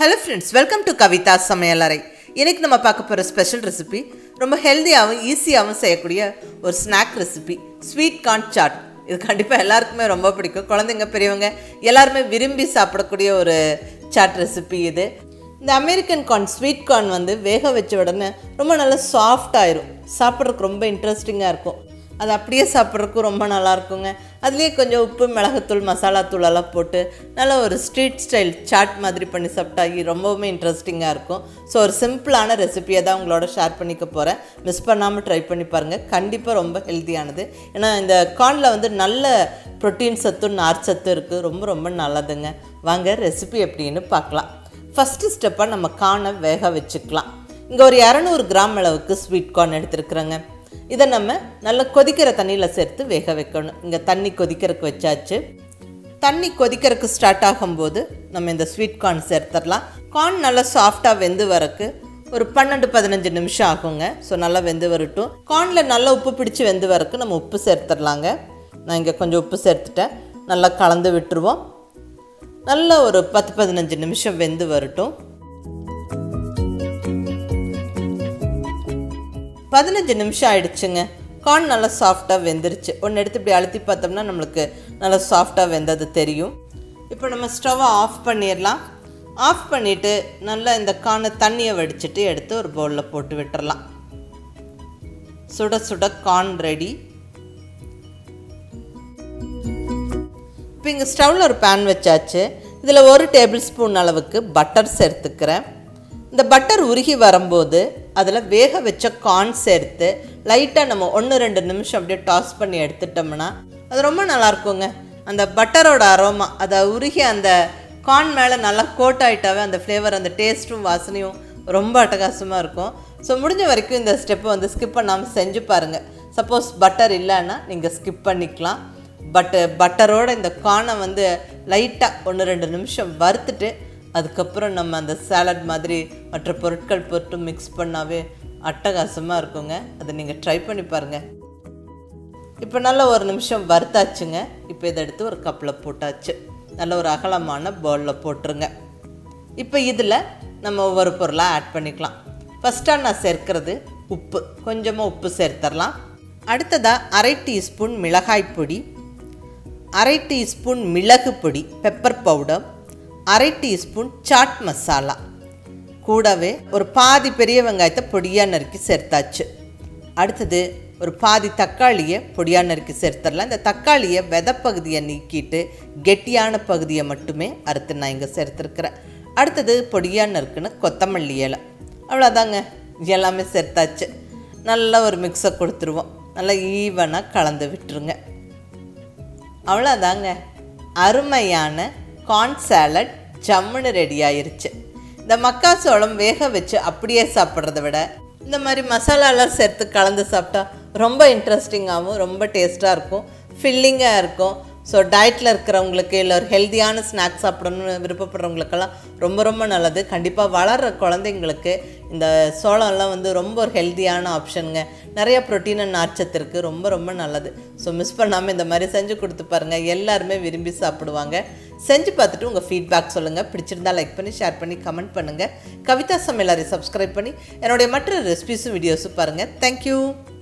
hello friends welcome to Kavitha சமையலறை இன்னைக்கு நம்ம பார்க்க போகிற ஸ்பெஷல் ரெசிபி ரொம்ப ஹெல்த்தியாகவும் ஈஸியாகவும் செய்யக்கூடிய ஒரு snack recipe sweet corn chaat இது கண்டிப்பாக எல்லாருக்குமே ரொம்ப பிடிக்கும் குழந்தைங்க பெரியவங்க எல்லாருமே விரும்பி சாப்பிடக்கூடிய ஒரு சாட் ரெசிபி இது இந்த அமெரிக்கன் கார்ன் ஸ்வீட் கார்ன் வந்து வேக வச்ச உடனே ரொம்ப நல்லா சாஃப்ட் ஆயிரும் சாப்பிட்றதுக்கு ரொம்ப இன்ட்ரெஸ்டிங்காக இருக்கும் அது அப்படியே சாப்பிட்றதுக்கும் ரொம்ப நல்லா இருக்குங்க அதுலேயே கொஞ்சம் உப்பு மிளகுத்தூள் மசாலாத்தூள் எல்லாம் போட்டு நல்ல ஒரு ஸ்ட்ரீட் ஸ்டைல் சாட் மாதிரி பண்ணி சாப்பிட்டா இது ரொம்பவுமே இன்ட்ரெஸ்டிங்காக இருக்கும் ஸோ ஒரு சிம்பிளான ரெசிபியை தான் உங்களோட ஷேர் பண்ணிக்க போகிறேன் மிஸ் பண்ணாமல் ட்ரை பண்ணி பாருங்கள் கண்டிப்பாக ரொம்ப ஹெல்த்தியானது ஏன்னா இந்த கார்னில் வந்து நல்ல ப்ரோட்டீன் சத்தும் நார் சத்தும் இருக்குது ரொம்ப ரொம்ப நல்லதுங்க வாங்க ரெசிபி எப்படின்னு பார்க்கலாம் ஃபஸ்ட்டு ஸ்டெப்பாக நம்ம கார்னை வேக வச்சுக்கலாம் இங்கே ஒரு இரநூறு கிராம் அளவுக்கு ஸ்வீட் கார்ன் எடுத்துருக்குறேங்க இதை நம்ம நல்லா கொதிக்கிற தண்ணியில் சேர்த்து வேக வைக்கணும் இங்கே தண்ணி கொதிக்கிறதுக்கு வச்சாச்சு தண்ணி கொதிக்கிறதுக்கு ஸ்டார்ட் ஆகும்போது நம்ம இந்த ஸ்வீட் கார்ன் சேர்த்துடலாம் கார்ன் நல்லா சாஃப்டாக வெந்து வரக்கு ஒரு பன்னெண்டு பதினஞ்சு நிமிஷம் ஆகுங்க ஸோ நல்லா வெந்து வரட்டும் கார்னில் நல்லா உப்பு பிடிச்சி வெந்து வரக்கு நம்ம உப்பு சேர்த்துடலாங்க நான் இங்கே கொஞ்சம் உப்பு சேர்த்துட்டேன் நல்லா கலந்து விட்டுருவோம் நல்ல ஒரு பத்து பதினஞ்சு நிமிஷம் வெந்து வரட்டும் பதினஞ்சு நிமிஷம் ஆயிடுச்சுங்க கார்ன் நல்லா சாஃப்டாக வெந்துருச்சு ஒன்று எடுத்து இப்படி அழுத்தி பார்த்தோம்னா நம்மளுக்கு நல்லா சாஃப்டாக வெந்தது தெரியும் இப்போ நம்ம ஸ்டவ்வை ஆஃப் பண்ணிடலாம் ஆஃப் பண்ணிவிட்டு நல்லா இந்த கார்னை தண்ணியை வடிச்சிட்டு எடுத்து ஒரு பவுலில் போட்டு விட்டுறலாம் சுட சுட கார்ன் ரெடி இப்போ இங்கே ஸ்டவ்வில் ஒரு பேன் வச்சாச்சு இதில் ஒரு டேபிள் ஸ்பூன் அளவுக்கு பட்டர் சேர்த்துக்கிறேன் இந்த பட்டர் உருகி வரும்போது அதில் வேக வச்ச கார்ன் சேர்த்து லைட்டாக நம்ம ஒன்று ரெண்டு நிமிஷம் அப்படியே டாஸ் பண்ணி எடுத்துட்டோம்னா அது ரொம்ப நல்லா இருக்குங்க அந்த பட்டரோட அரோமா அதை உருகி அந்த கார்ன் மேலே நல்லா கோட் ஆகிட்டாவே அந்த ஃப்ளேவர் அந்த டேஸ்ட்டும் வாசனையும் ரொம்ப அட்டகாசமாக இருக்கும் ஸோ முடிஞ்ச வரைக்கும் இந்த ஸ்டெப்பை வந்து ஸ்கிப் பண்ணாமல் செஞ்சு பாருங்கள் சப்போஸ் பட்டர் இல்லைன்னா நீங்கள் ஸ்கிப் பண்ணிக்கலாம் பட்டு பட்டரோட இந்த கார்னை வந்து லைட்டாக ஒன்று ரெண்டு நிமிஷம் வறுத்துட்டு அதுக்கப்புறம் நம்ம அந்த சாலட் மாதிரி மற்ற பொருட்கள் போட்டு மிக்ஸ் பண்ணாவே அட்டகாசமாக இருக்குங்க அதை நீங்கள் ட்ரை பண்ணி பாருங்கள் இப்போ நல்ல ஒரு நிமிஷம் வறுத்தாச்சுங்க இப்போ இதை எடுத்து ஒரு கப்பில் போட்டாச்சு நல்ல ஒரு அகலமான பவுலில் போட்டுருங்க இப்போ இதில் நம்ம ஒவ்வொரு பொருளாக ஆட் பண்ணிக்கலாம் ஃபஸ்ட்டாக நான் சேர்க்கிறது உப்பு கொஞ்சமாக உப்பு சேர்த்துடலாம் அடுத்ததாக அரை டீஸ்பூன் மிளகாய் பொடி அரை டீஸ்பூன் மிளகு பொடி பெப்பர் பவுடர் அரை டீஸ்பூன் சாட் மசாலா கூடவே ஒரு பாதி பெரிய வெங்காயத்தை பொடியாக நறுக்கி சேர்த்தாச்சு அடுத்தது ஒரு பாதி தக்காளியை பொடியாக நறுக்கி சேர்த்துடலாம் இந்த தக்காளியை விதப்பகுதியை நீக்கிட்டு கெட்டியான பகுதியை மட்டுமே அறுத்து நான் இங்கே சேர்த்துருக்குறேன் அடுத்தது பொடியாக நறுக்குன்னு கொத்தமல்லி இலை அவ்வளோதாங்க எல்லாமே சேர்த்தாச்சு நல்லா ஒரு மிக்ஸை கொடுத்துருவோம் நல்லா ஈவனாக கலந்து விட்டுருங்க அவ்வளோதாங்க அருமையான கார்ன் சாலட் ஜம்முன்னு ரெடி ஆயிருச்சு இந்த மக்காசோளம் வேக வச்சு அப்படியே சாப்பிட்றத விட இந்த மாதிரி மசாலாலாம் சேர்த்து கலந்து சாப்பிட்டா ரொம்ப இன்ட்ரெஸ்டிங்காகவும் ரொம்ப டேஸ்ட்டாக இருக்கும் ஃபில்லிங்காக இருக்கும் ஸோ டயட்டில் இருக்கிறவங்களுக்கு இல்லை ஒரு ஹெல்த்தியான ஸ்நாக்ஸ் சாப்பிடணும்னு விருப்பப்படுறவங்களுக்கெல்லாம் ரொம்ப ரொம்ப நல்லது கண்டிப்பாக வளர்கிற குழந்தைங்களுக்கு இந்த சோளம்லாம் வந்து ரொம்ப ஒரு ஹெல்த்தியான ஆப்ஷனுங்க நிறைய ப்ரோட்டீன் அண்ட் நார்ச்சத்து இருக்குது ரொம்ப ரொம்ப நல்லது ஸோ மிஸ் பண்ணாமல் இந்த மாதிரி செஞ்சு கொடுத்து பாருங்கள் எல்லாருமே விரும்பி சாப்பிடுவாங்க செஞ்சு பார்த்துட்டு உங்கள் ஃபீட்பேக் சொல்லுங்கள் பிடிச்சிருந்தா லைக் பண்ணி ஷேர் பண்ணி கமெண்ட் பண்ணுங்கள் கவிதா சமையலாரி சப்ஸ்கிரைப் பண்ணி என்னுடைய மற்ற ரெசிபிஸும் வீடியோஸும் பாருங்கள் தேங்க்யூ